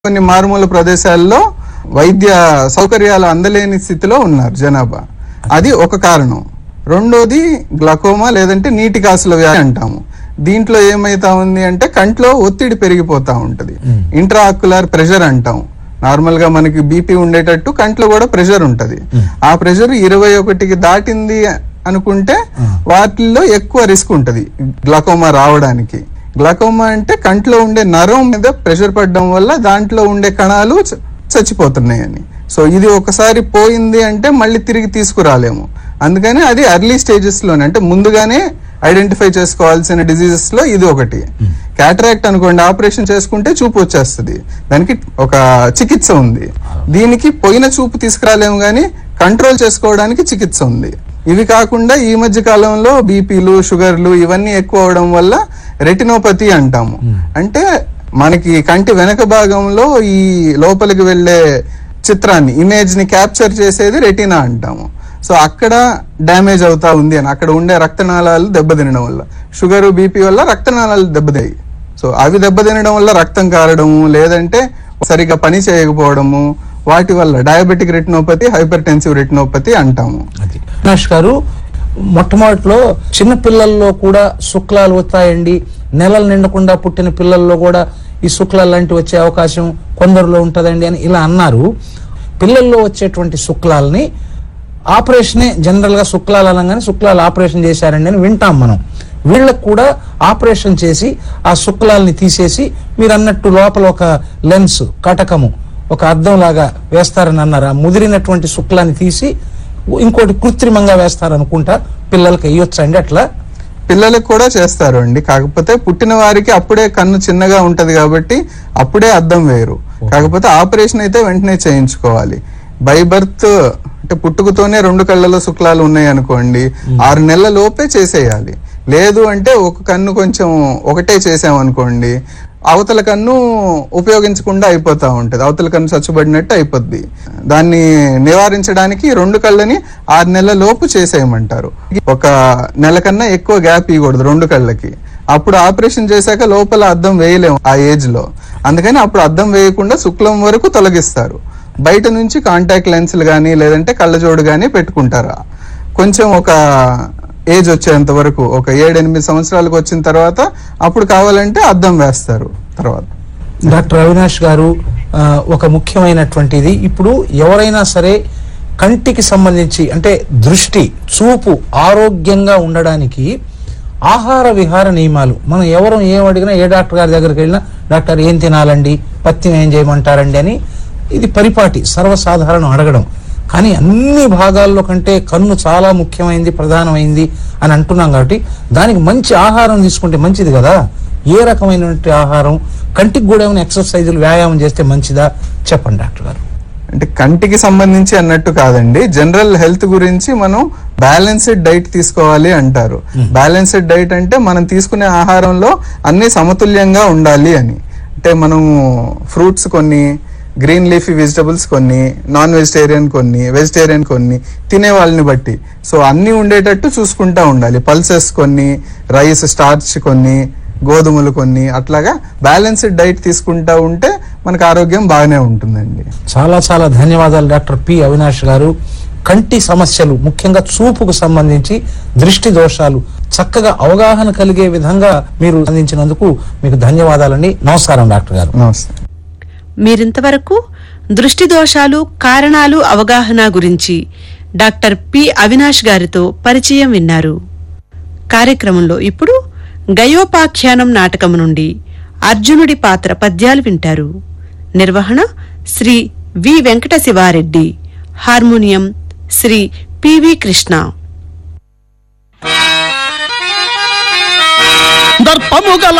కొన్ని మారుమూల ప్రదేశాల్లో వైద్య సౌకర్యాలు అందలేని స్థితిలో ఉన్నారు జనాభా అది ఒక కారణం రెండోది గ్లకోమా లేదంటే నీటి కాసుల వ్యాధి అంటాము దీంట్లో ఏమైతా ఉంది అంటే కంట్లో ఒత్తిడి పెరిగిపోతా ఉంటది ఇంట్రా ఆక్యులర్ ప్రెషర్ అంటాం నార్మల్ గా మనకి బీపీ ఉండేటట్టు కంట్లో కూడా ప్రెషర్ ఉంటది ఆ ప్రెషర్ ఇరవై ఒకటికి దాటింది అనుకుంటే వాటిల్లో ఎక్కువ రిస్క్ ఉంటది గ్లకోమా రావడానికి గ్లకోమా అంటే కంట్లో ఉండే నరం మీద ప్రెషర్ పడడం వల్ల దాంట్లో ఉండే కణాలు చ- చచ్చిపోతున్నాయని సో ఇది ఒకసారి పోయింది అంటే మళ్ళీ తిరిగి తీసుకురాలేము అందుకని అది ఎర్లీ స్టేజెస్ లోనే అంటే ముందుగానే ఐడెంటిఫై చేసుకోవాల్సిన డిజీజెస్ లో ఇది ఒకటి క్యాటరాక్ట్ అనుకోండి ఆపరేషన్ చేసుకుంటే చూపు వచ్చేస్తుంది దానికి ఒక చికిత్స ఉంది దీనికి పోయిన చూపు తీసుకురాలేము కానీ కంట్రోల్ చేసుకోవడానికి చికిత్స ఉంది ఇవి కాకుండా ఈ మధ్య కాలంలో బీపీలు షుగర్లు ఇవన్నీ ఎక్కువ అవడం వల్ల రెటినోపతి అంటాము అంటే మనకి కంటి వెనక భాగంలో ఈ లోపలికి వెళ్ళే చిత్రాన్ని ఇమేజ్ ని క్యాప్చర్ చేసేది రెటినా అంటాము సో అక్కడ డ్యామేజ్ అవుతా ఉంది అని అక్కడ ఉండే రక్తనాళాలు దెబ్బతినడం వల్ల షుగర్ బీపీ వల్ల రక్తనాళాలు దెబ్బతిన్నాయి సో అవి దెబ్బతినడం వల్ల రక్తం కారడము లేదంటే సరిగా పని చేయకపోవడము వాటి వల్ల diabetic retinopathy hypertensive retinopathy అంటాము అది అవినాష్ గారు మొట్టమొదటిలో చిన్న పిల్లల్లో కూడా శుక్లాలు వస్తాయండి నెలలు నిండకుండా పుట్టిన పిల్లల్లో కూడా ఈ శుక్లాలు లాంటివి వచ్చే అవకాశం కొందరిలో ఉంటుందండి అని ఇలా అన్నారు పిల్లల్లో వచ్చేటువంటి శుక్లాలని ఆపరేషనే జనరల్ గా శుక్లాలు అనగానే శుక్లాలు ఆపరేషన్ చేశారండి అని వింటాం మనం వీళ్ళకు కూడా ఆపరేషన్ చేసి ఆ శుక్లాలని తీసేసి మీరు అన్నట్టు లోపల ఒక లెన్స్ కటకము ఒక అద్దం లాగా వేస్తారని అన్నారు ఆ ముదిరినటువంటి శుక్లాన్ని తీసి ఇంకోటి కృత్రిమంగా వేస్తారనుకుంటా పిల్లలకి వేయొచ్చా అండి అట్లా పిల్లలకు కూడా చేస్తారు అండి కాకపోతే పుట్టిన వారికి అప్పుడే కన్ను చిన్నగా ఉంటది కాబట్టి అప్పుడే అద్దం వేరు కాకపోతే ఆపరేషన్ అయితే వెంటనే చేయించుకోవాలి బై బర్త్ అంటే పుట్టుకతోనే రెండు కళ్ళలో శుక్లాలు ఉన్నాయి అనుకోండి ఆరు నెలల లోపే చేసేయాలి లేదు అంటే ఒక కన్ను కొంచెం ఒకటే చేసామనుకోండి అవతల కన్ను ఉపయోగించకుండా అయిపోతా ఉంటది అవతల కన్ను చచ్చుబడినట్టు అయిపోద్ది దాన్ని నివారించడానికి రెండు కళ్ళని ఆరు నెలల లోపు చేసేయమంటారు ఒక నెల కన్నా ఎక్కువ గ్యాప్ ఇవ్వకూడదు రెండు కళ్ళకి అప్పుడు ఆపరేషన్ చేశాక లోపల అద్దం వేయలేము ఆ ఏజ్ లో అందుకని అప్పుడు అద్దం వేయకుండా శుక్లం వరకు తొలగిస్తారు బయట నుంచి కాంటాక్ట్ లెన్సులు కానీ లేదంటే కళ్ళజోడు కానీ పెట్టుకుంటారు కొంచెం ఒక ఏజ్ వచ్చేంత వరకు ఒక ఏడెనిమిది సంవత్సరాలకు వచ్చిన తర్వాత అప్పుడు కావాలంటే అద్దం వేస్తారు తర్వాత డాక్టర్ అవినాష్ గారు ఆ, ఒక ముఖ్యమైనటువంటిది ఇప్పుడు ఎవరైనా సరే కంటికి సంబంధించి అంటే దృష్టి చూపు ఆరోగ్యంగా ఉండడానికి ఆహార విహార నియమాలు మనం ఎవరు ఏం అడిగినా ఏ డాక్టర్ గారి దగ్గరికి వెళ్ళినా డాక్టర్ ఏం తినాలండి పత్యం ఏం చేయమంటారండి అని ఇది పరిపాటి సర్వసాధారణం అడగడం కానీ అన్ని భాగాల్లో కంటే కన్ను చాలా ముఖ్యమైనది ప్రధానమైంది అని అంటున్నాం కాబట్టి దానికి మంచి ఆహారం తీసుకుంటే మంచిది కదా ఏ రకమైనటువంటి ఆహారం కంటికి కూడా ఏమైనా ఎక్సర్సైజులు వ్యాయామం చేస్తే మంచిదా చెప్పండి డాక్టర్ గారు అంటే కంటికి సంబంధించి అన్నట్టు కాదండి జనరల్ హెల్త్ గురించి మనం బ్యాలెన్స్డ్ డైట్ తీసుకోవాలి అంటారు బ్యాలెన్స్డ్ డైట్ అంటే మనం తీసుకునే ఆహారంలో అన్ని సమతుల్యంగా ఉండాలి అని అంటే మనం ఫ్రూట్స్ కొన్ని గ్రీన్ లీఫీ వెజిటబుల్స్ కొన్ని నాన్ వెజిటేరియన్ కొన్ని వెజిటేరియన్ కొన్ని తినే వాళ్ళని బట్టి సో అన్ని ఉండేటట్టు చూసుకుంటా ఉండాలి పల్సెస్ కొన్ని రైస్ స్టార్చ్ కొన్ని గోధుమలు కొన్ని అట్లాగా బ్యాలెన్స్డ్ డైట్ తీసుకుంటా ఉంటే మనకు ఆరోగ్యం బాగానే ఉంటుందండి చాలా చాలా ధన్యవాదాలు డాక్టర్ పి అవినాష్ గారు కంటి సమస్యలు ముఖ్యంగా చూపుకు సంబంధించి దృష్టి దోషాలు చక్కగా అవగాహన కలిగే విధంగా మీరు అందించినందుకు మీకు ధన్యవాదాలండి నమస్కారం డాక్టర్ గారు నమస్తే మీరింతవరకు దృష్టి దోషాలు కారణాలు అవగాహన గురించి డాక్టర్ పి అవినాష్ గారితో పరిచయం విన్నారు కార్యక్రమంలో ఇప్పుడు గయోపాఖ్యానం నాటకం నుండి అర్జునుడి పాత్ర పద్యాలు వింటారు నిర్వహణ Shri V Venkata Sivareddy harmonium Shri PV Krishna దర్పము గల